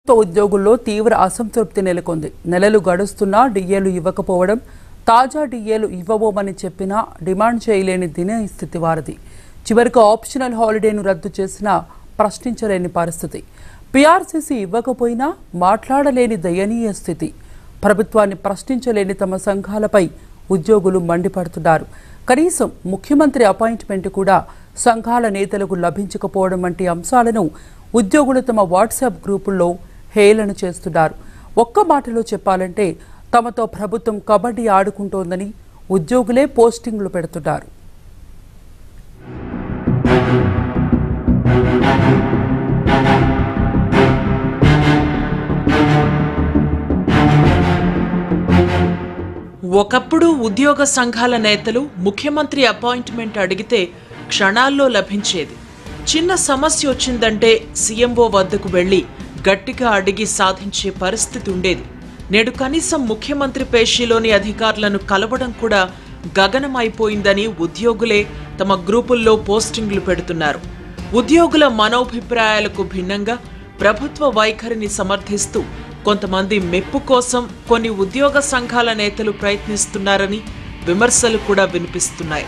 ప్రభుత్వ ఉద్యోగుల్లో తీవ్ర అసంతృప్తి నెలకొంది నెలలు గడుస్తున్నా డిఏలు ఇవ్వకపోవడం తాజా డిఏలు ఇవ్వబోమని చెప్పినా డిమాండ్ చేయలేని దిన స్థితి వారిది చివరికి ఆప్షనల్ హాలిడేను రద్దు చేసినా ప్రశ్నించలేని పరిస్థితి పీఆర్సీసీ ఇవ్వకపోయినా మాట్లాడలేని దయనీయ స్థితి ప్రభుత్వాన్ని ప్రశ్నించలేని తమ సంఘాలపై ఉద్యోగులు మండిపడుతున్నారు కనీసం ముఖ్యమంత్రి అపాయింట్మెంట్ కూడా సంఘాల నేతలకు లభించకపోవడం వంటి అంశాలను ఉద్యోగులు తమ వాట్సాప్ గ్రూపుల్లో హేళన చేస్తున్నారు ఒక్క మాటలో చెప్పాలంటే తమతో ప్రభుత్వం కబడ్డీ ఆడుకుంటోందని ఉద్యోగులే పోస్టింగ్లు పెడుతున్నారు ఒకప్పుడు ఉద్యోగ సంఘాల నేతలు ముఖ్యమంత్రి అపాయింట్మెంట్ అడిగితే క్షణాల్లో లభించేది చిన్న సమస్య వచ్చిందంటే సీఎంఓ వద్దకు వెళ్లి గట్టిగా అడిగి సాధించే పరిస్థితి ఉండేది నేడు కనీసం ముఖ్యమంత్రి పేషీలోని అధికారులను కలవడం కూడా గగనమైపోయిందని ఉద్యోగులే తమ గ్రూపుల్లో పోస్టింగ్లు పెడుతున్నారు ఉద్యోగుల మనోభిప్రాయాలకు భిన్నంగా ప్రభుత్వ వైఖరిని సమర్థిస్తూ కొంతమంది మెప్పు కోసం కొన్ని ఉద్యోగ సంఘాల నేతలు ప్రయత్నిస్తున్నారని విమర్శలు కూడా వినిపిస్తున్నాయి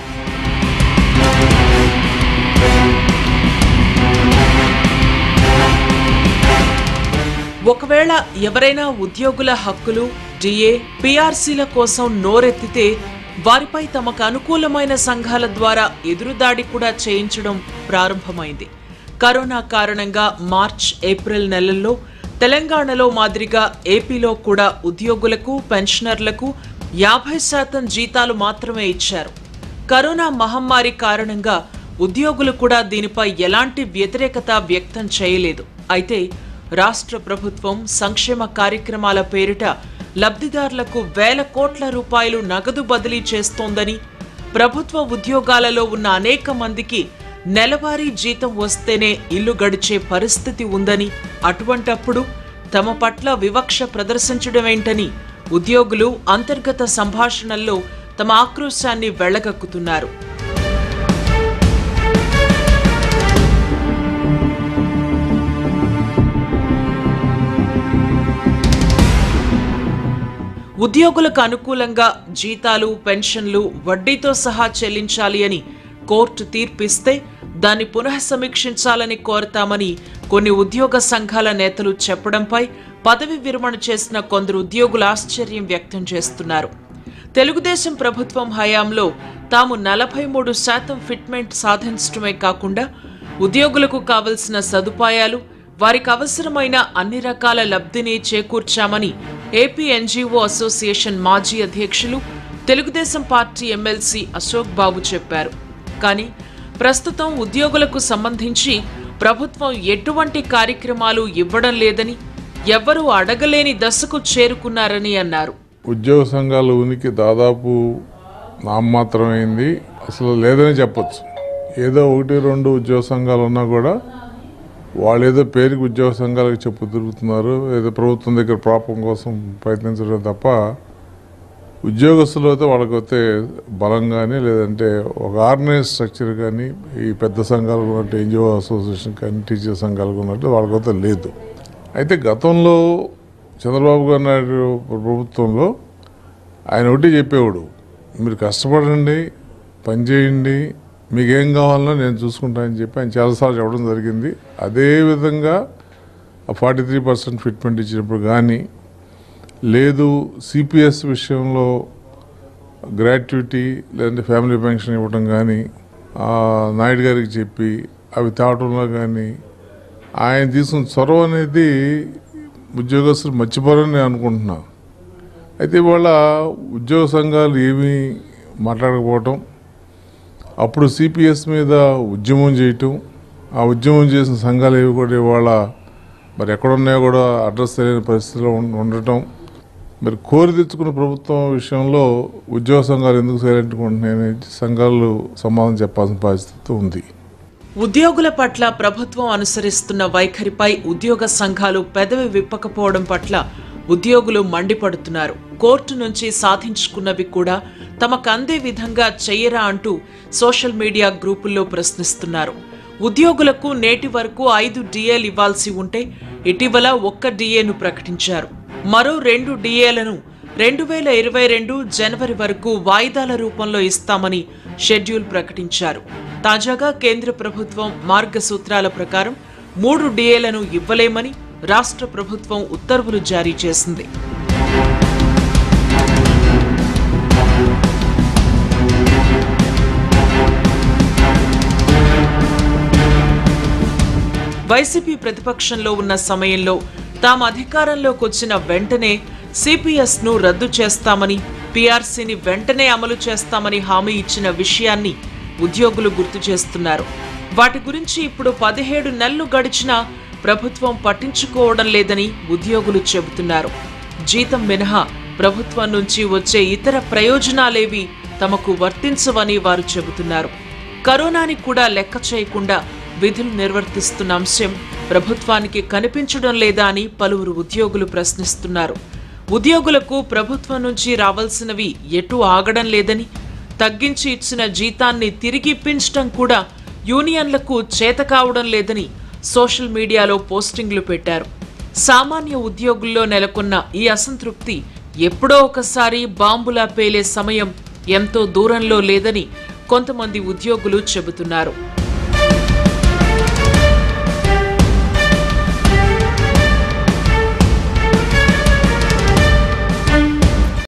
ఒకవేళ ఎవరైనా ఉద్యోగుల హక్కులు డిఏ పిఆర్సీల కోసం నోరెత్తితే వారిపై తమకు అనుకూలమైన సంఘాల ద్వారా ఎదురుదాడి కూడా చేయించడం ప్రారంభమైంది కరోనా కారణంగా మార్చ్ ఏప్రిల్ నెలల్లో తెలంగాణలో మాదిరిగా ఏపీలో కూడా ఉద్యోగులకు పెన్షనర్లకు యాభై శాతం జీతాలు మాత్రమే ఇచ్చారు కరోనా మహమ్మారి కారణంగా ఉద్యోగులు కూడా దీనిపై ఎలాంటి వ్యతిరేకత వ్యక్తం చేయలేదు అయితే రాష్ట్ర ప్రభుత్వం సంక్షేమ కార్యక్రమాల పేరిట లబ్ధిదారులకు వేల కోట్ల రూపాయలు నగదు బదిలీ చేస్తోందని ప్రభుత్వ ఉద్యోగాలలో ఉన్న అనేక మందికి నెలవారీ జీతం వస్తేనే ఇల్లు గడిచే పరిస్థితి ఉందని అటువంటప్పుడు తమ పట్ల వివక్ష ప్రదర్శించడమేంటని ఉద్యోగులు అంతర్గత సంభాషణల్లో తమ ఆక్రోశాన్ని వెళ్లగక్కుతున్నారు ఉద్యోగులకు అనుకూలంగా జీతాలు పెన్షన్లు వడ్డీతో సహా చెల్లించాలి అని కోర్టు తీర్పిస్తే దాన్ని పునఃసమీక్షించాలని కోరతామని కొన్ని ఉద్యోగ సంఘాల నేతలు చెప్పడంపై పదవి విరమణ చేసిన కొందరు ఉద్యోగులు ఆశ్చర్యం వ్యక్తం చేస్తున్నారు తెలుగుదేశం ప్రభుత్వం హయాంలో తాము నలభై మూడు శాతం ఫిట్మెంట్ సాధించడమే కాకుండా ఉద్యోగులకు కావలసిన సదుపాయాలు వారికి అవసరమైన అన్ని రకాల లబ్ధిని చేకూర్చామని ఏపీ ఎన్జీఓ అసోసియేషన్ మాజీ అధ్యక్షులు తెలుగుదేశం పార్టీ ఎమ్మెల్సీ అశోక్ బాబు చెప్పారు కానీ ప్రస్తుతం ఉద్యోగులకు సంబంధించి ప్రభుత్వం ఎటువంటి కార్యక్రమాలు ఇవ్వడం లేదని ఎవ్వరూ అడగలేని దశకు చేరుకున్నారని అన్నారు ఉద్యోగ సంఘాల ఉనికి దాదాపు నామమాత్రమైంది అసలు లేదని చెప్పొచ్చు ఏదో ఒకటి రెండు ఉద్యోగ సంఘాలు ఉన్నా కూడా వాళ్ళు ఏదో పేరుకి ఉద్యోగ సంఘాలకు చెప్పు తిరుగుతున్నారు ఏదో ప్రభుత్వం దగ్గర ప్రాపం కోసం ప్రయత్నించడం తప్ప ఉద్యోగస్తులు అయితే వాళ్ళకైతే బలం కానీ లేదంటే ఒక ఆర్గనైజ్ స్ట్రక్చర్ కానీ ఈ పెద్ద సంఘాలు ఉన్నట్టు ఎన్జిఓ అసోసియేషన్ కానీ టీచర్ సంఘాలకు ఉన్నట్టు వాళ్ళకైతే లేదు అయితే గతంలో చంద్రబాబు గారు నాయుడు ప్రభుత్వంలో ఆయన ఒకటి చెప్పేవాడు మీరు కష్టపడండి పని చేయండి మీకు ఏం కావాలన్నా నేను చూసుకుంటానని చెప్పి ఆయన చాలాసార్లు చెప్పడం జరిగింది అదేవిధంగా ఫార్టీ త్రీ పర్సెంట్ ఫిట్మెంట్ ఇచ్చినప్పుడు కానీ లేదు సిపిఎస్ విషయంలో గ్రాట్యుటీ లేదంటే ఫ్యామిలీ పెన్షన్ ఇవ్వడం కానీ ఆ, నాయుడు గారికి చెప్పి అవి తేవటంలో కానీ ఆయన తీసుకున్న చొరవ అనేది ఉద్యోగస్తులు మర్చిపోరని నేను అనుకుంటున్నా అయితే ఇవాళ ఉద్యోగ సంఘాలు ఏమీ మాట్లాడకపోవటం అప్పుడు సిపిఎస్ మీద ఉద్యమం చేయటం ఆ ఉద్యమం చేసిన సంఘాలు ఏవి కూడా ఇవాళ మరి ఎక్కడున్నాయో కూడా అడ్రస్ తెలియని పరిస్థితిలో ఉం- ఉండటం మరి కోరి తెచ్చుకున్న ప్రభుత్వం విషయంలో ఉద్యోగ సంఘాలు ఎందుకు సైలెంట్గా ఉంటున్నాయని సంఘాలు సమాధానం చెప్పాల్సిన పరిస్థితి ఉంది ఉద్యోగుల పట్ల ప్రభుత్వం అనుసరిస్తున్న వైఖరిపై ఉద్యోగ సంఘాలు పెదవి విప్పకపోవడం పట్ల ఉద్యోగులు మండిపడుతున్నారు కోర్టు నుంచి సాధించుకున్నవి కూడా తమకు అందే విధంగా చెయ్యరా అంటూ సోషల్ మీడియా గ్రూపుల్లో ప్రశ్నిస్తున్నారు ఉద్యోగులకు నేటి వరకు ఐదు డిఏలు ఇవ్వాల్సి ఉంటే ఇటీవల ఒక్క డిఏను ప్రకటించారు మరో రెండు డిఏలను రెండు వేల ఇరవై రెండు జనవరి వరకు వాయిదాల రూపంలో ఇస్తామని షెడ్యూల్ ప్రకటించారు తాజాగా కేంద్ర ప్రభుత్వం మార్గసూత్రాల ప్రకారం మూడు డిఏలను ఇవ్వలేమని రాష్ట్ర ప్రభుత్వం ఉత్తర్వులు జారీ చేసింది వైసీపీ ప్రతిపక్షంలో ఉన్న సమయంలో తాము అధికారంలోకి వచ్చిన వెంటనే సిపిఎస్ ను రద్దు చేస్తామని పీఆర్సీని వెంటనే అమలు చేస్తామని హామీ ఇచ్చిన విషయాన్ని ఉద్యోగులు గుర్తు చేస్తున్నారు వాటి గురించి ఇప్పుడు పదిహేడు నెలలు గడిచినా ప్రభుత్వం పట్టించుకోవడం లేదని ఉద్యోగులు చెబుతున్నారు జీతం మినహా ప్రభుత్వం నుంచి వచ్చే ఇతర ప్రయోజనాలేవి తమకు వర్తించవని వారు చెబుతున్నారు కరోనాని కూడా లెక్క చేయకుండా విధులు నిర్వర్తిస్తున్న అంశం ప్రభుత్వానికి కనిపించడం లేదా అని పలువురు ఉద్యోగులు ప్రశ్నిస్తున్నారు ఉద్యోగులకు ప్రభుత్వం నుంచి రావాల్సినవి ఎటు ఆగడం లేదని తగ్గించి ఇచ్చిన జీతాన్ని తిరిగి ఇప్పించడం కూడా యూనియన్లకు చేత కావడం లేదని సోషల్ మీడియాలో పోస్టింగ్లు పెట్టారు సామాన్య ఉద్యోగుల్లో నెలకొన్న ఈ అసంతృప్తి ఎప్పుడో ఒకసారి బాంబులా పేలే సమయం ఎంతో దూరంలో లేదని కొంతమంది ఉద్యోగులు చెబుతున్నారు